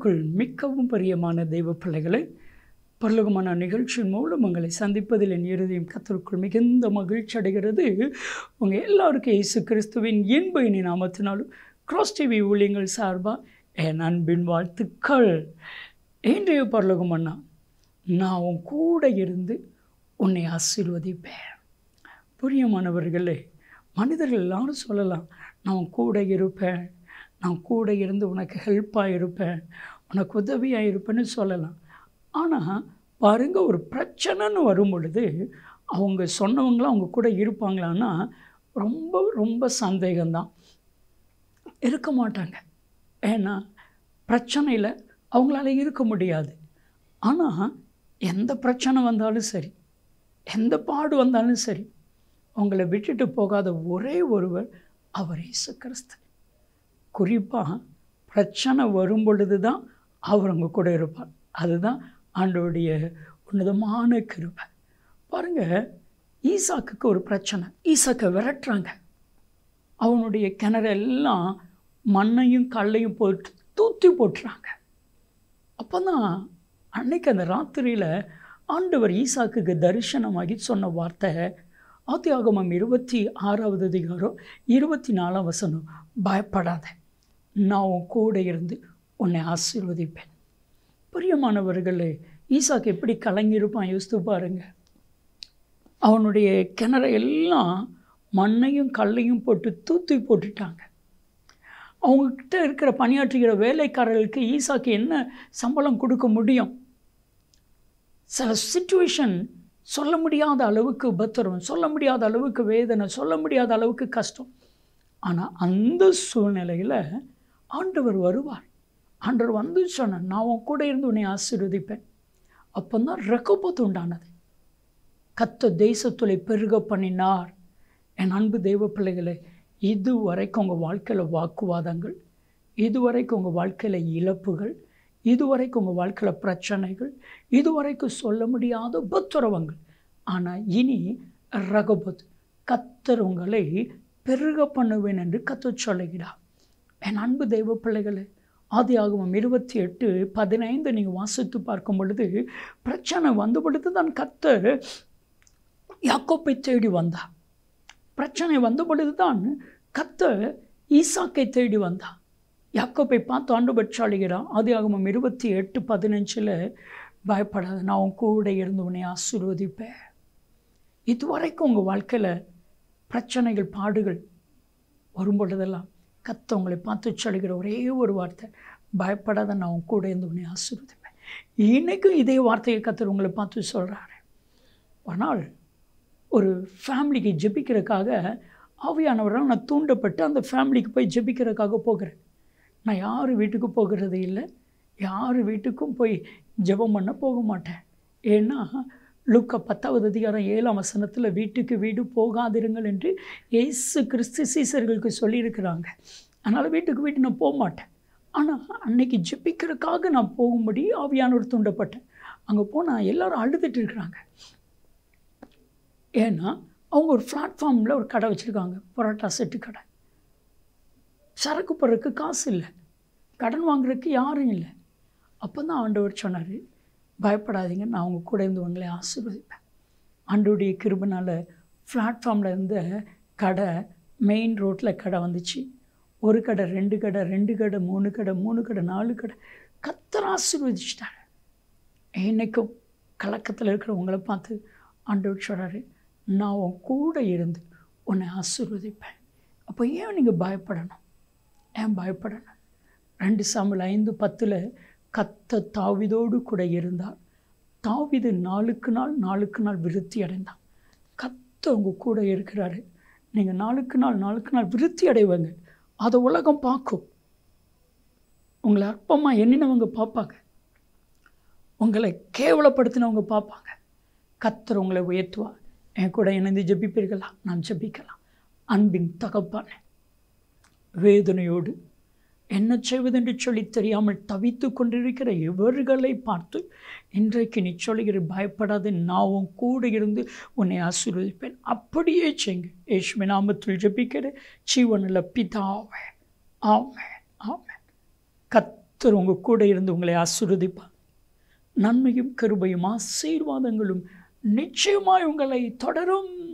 கர்த்தருக்குள் மிகவும் பிரியமான தெய்வ பிள்ளைகளை பரலோகமான நிகழ்ச்சியின் மூலம் உங்களை சந்திப்பதில் என் இருதயம் கர்த்தருக்குள் மிகுந்த மகிழ்ச்சி அடைகிறது உங்கள் எல்லாருக்கும் இயேசு கிறிஸ்துவின் இன்ப இனி நாமத்தினாலும் கிராஸ் டிவி ஊழியங்கள் சார்பாக என் அன்பின் வாழ்த்துக்கள் இன்றைய பரலோகம் அண்ணா நான் உன் கூட இருந்து உன்னை ஆசீர்வதிப்பேன் பிரியமானவர்களே மனிதர்கள் எல்லாரும் சொல்லலாம் நான் உன் கூட இருப்பேன் நான் கூட இருந்து உனக்கு ஹெல்ப்பாக இருப்பேன் உனக்கு உதவியாக இருப்பேன்னு சொல்லலாம் ஆனால் பாருங்க ஒரு பிரச்சனைன்னு வரும் பொழுது அவங்க சொன்னவங்களாம் அவங்க கூட இருப்பாங்களான்னா ரொம்ப ரொம்ப சந்தேகம்தான் இருக்க மாட்டாங்க ஏன்னா பிரச்சனையில் அவங்களால இருக்க முடியாது ஆனால் எந்த பிரச்சனை வந்தாலும் சரி எந்த பாடு வந்தாலும் சரி அவங்கள விட்டுட்டு போகாத ஒரே ஒருவர் அவர் இயேசு கிறிஸ்து குறிப்பாக பிரச்சனை வரும் பொழுது தான் அவர் அவங்க கூட இருப்பார் அதுதான் ஆண்டோடைய உன்னதமான கிருபை பாருங்கள் ஈசாக்குக்கு ஒரு பிரச்சனை ஈசாக்கை விரட்டுறாங்க அவனுடைய கிணறு எல்லாம் மண்ணையும் கல்லையும் போட்டு தூத்தி போட்டுறாங்க அப்போ தான் அன்னைக்கு அந்த ராத்திரியில் ஆண்டவர் ஈசாக்குக்கு தரிசனமாகி சொன்ன வார்த்தை ஆத்தியாகமம் இருபத்தி ஆறாவது அதிகாரம் இருபத்தி நாலாம் வசனம் பயப்படாத நான் உன் கூட இருந்து உன்னை ஆசீர்வதிப்பேன் பிரியமானவர்களே ஈசாக்கு எப்படி கலங்கியிருப்பான் யோசித்து பாருங்க அவனுடைய கிணறை எல்லாம் மண்ணையும் கல்லையும் போட்டு தூத்தி போட்டுட்டாங்க அவங்கக்கிட்ட இருக்கிற பணியாற்றுகிற வேலைக்காரர்களுக்கு ஈசாக்கு என்ன சம்பளம் கொடுக்க முடியும் சில சுச்சுவேஷன் சொல்ல முடியாத அளவுக்கு உபத்திரம் சொல்ல முடியாத அளவுக்கு வேதனை சொல்ல முடியாத அளவுக்கு கஷ்டம் ஆனால் அந்த சூழ்நிலையில் ஆண்டவர் வருவார் ஆண்டவர் வந்து சொன்னார் நான் உன் கூட இருந்து உன்னை ஆசீர்வதிப்பேன் அப்போ தான் ரெக்கபோத்து உண்டானது கத்த தேசத்துளை பெருக பண்ணினார் என் அன்பு தெய்வ பிள்ளைகளை இது வரைக்கும் உங்கள் வாழ்க்கையில் வாக்குவாதங்கள் இதுவரைக்கும் உங்கள் வாழ்க்கையில் இழப்புகள் இதுவரைக்கும் உங்கள் வாழ்க்கையில் பிரச்சனைகள் இதுவரைக்கும் சொல்ல முடியாத உபத்திரவங்கள் ஆனால் இனி ரகபத் கத்தர் உங்களை பெருக பண்ணுவேன் என்று கத்த சொல்லுகிறார் என் அன்பு தெய்வ பிள்ளைகளே ஆதி ஆகமம் இருபத்தி எட்டு பதினைந்து நீங்கள் வாசித்து பார்க்கும் பொழுது பிரச்சனை வந்த பொழுது தான் கத்தர் யாக்கோப்பை தேடி வந்தார் பிரச்சனை வந்த பொழுது தான் கத்தர் ஈசாக்கை தேடி வந்தார் யாக்கோப்பை பார்த்து ஆண்டு பெற்றாளுகிறான் ஆதி ஆகமம் இருபத்தி எட்டு பதினஞ்சில் பயப்படாத நான் உன் கூட இருந்து உன்னை ஆசீர்வதிப்பேன் இதுவரைக்கும் உங்கள் வாழ்க்கையில் பிரச்சனைகள் பாடுகள் வரும் பொழுதெல்லாம் கத்த உங்களை பார்த்து சொல்லுகிற ஒரே ஒரு வார்த்தை பயப்படாத நான் உன் கூட இருந்து உன்னை ஆசீர்வதிப்பேன் இன்றைக்கும் இதே வார்த்தையை கத்தர் உங்களை பார்த்து சொல்கிறாரு ஒரு நாள் ஒரு ஃபேமிலிக்கு ஜெபிக்கிறதுக்காக ஆவியானவரால் நான் தூண்டப்பட்டு அந்த ஃபேமிலிக்கு போய் ஜெபிக்கிறதுக்காக போகிறேன் நான் யார் வீட்டுக்கு போகிறது இல்லை யார் வீட்டுக்கும் போய் ஜெபம் பண்ண போக மாட்டேன் ஏன்னா லுக்க பத்தாவது அதிகாரம் ஏழாம் வசனத்தில் வீட்டுக்கு வீடு போகாதிருங்கள் என்று ஏசு கிறிஸ்து சீசர்களுக்கு சொல்லியிருக்கிறாங்க அதனால் வீட்டுக்கு வீட்டு நான் போக மாட்டேன் ஆனால் அன்னைக்கு ஜெபிக்கிறதுக்காக நான் போகும்படி ஆவியானவர் தூண்டப்பட்டேன் அங்கே போனால் எல்லோரும் அழுதுட்டு இருக்கிறாங்க ஏன்னா அவங்க ஒரு பிளாட்ஃபார்மில் ஒரு கடை வச்சுருக்காங்க பரோட்டா செட்டு கடை சரக்கு போடுறதுக்கு காசு இல்லை கடன் வாங்குறதுக்கு யாரும் இல்லை அப்போ தான் ஆண்டவர் சொன்னார் பயப்படாதீங்க நான் அவங்க கூட இருந்து உங்களை ஆசீர்வதிப்பேன் ஆண்டோடைய கிருபனால் பிளாட்ஃபார்மில் இருந்த கடை மெயின் ரோட்டில் கடை வந்துச்சு ஒரு கடை ரெண்டு கடை ரெண்டு கடை மூணு கடை மூணு கடை நாலு கடை கத்தர் ஆசீர்வதிச்சிட்டாரு என்னைக்கும் கலக்கத்தில் இருக்கிறவங்கள பார்த்து ஆண்டவர் சொல்கிறாரு நான் உன் கூட இருந்து உன்னை ஆசீர்வதிப்பேன் அப்போ ஏன் நீங்கள் பயப்படணும் ஏன் பயப்படணும் ரெண்டு சாம்பல் ஐந்து பத்தில் கத்த தாவிதோடு கூட இருந்தார் தாவிது நாளுக்கு நாள் நாளுக்கு நாள் விருத்தி அடைந்தான் கத்த உங்கள் கூட இருக்கிறாரு நீங்கள் நாளுக்கு நாள் நாளுக்கு நாள் விருத்தி அடைவங்க அதை உலகம் பார்க்கும் உங்களை அற்பமாக எண்ணினவங்க பார்ப்பாங்க உங்களை கேவலப்படுத்தினவங்க பார்ப்பாங்க கத்தர் உங்களை உயர்த்துவார் என் கூட இணைந்து ஜெபிப்பீர்களா நாம் ஜெபிக்கலாம் அன்பின் தகப்பான வேதனையோடு என்ன செய்வதென்று சொல்லி தெரியாமல் தவித்து கொண்டிருக்கிற இவர்களை பார்த்து இன்றைக்கு நீ சொல்லுகிற பயப்படாத நான் உன் கூட இருந்து உன்னை ஆசீர்வதிப்பேன் அப்படியே செய்யுங்க யேசுவின் நாமத்தில் ஜெபிக்கிற ஜீவனில் பிதாவே ஆமே ஆமே கத் கர்த்தர் உங்கள் கூட இருந்து உங்களை ஆசீர்வதிப்பார் நன்மையும் கருபையும் ஆசீர்வாதங்களும் நிச்சயமாய் உங்களை தொடரும்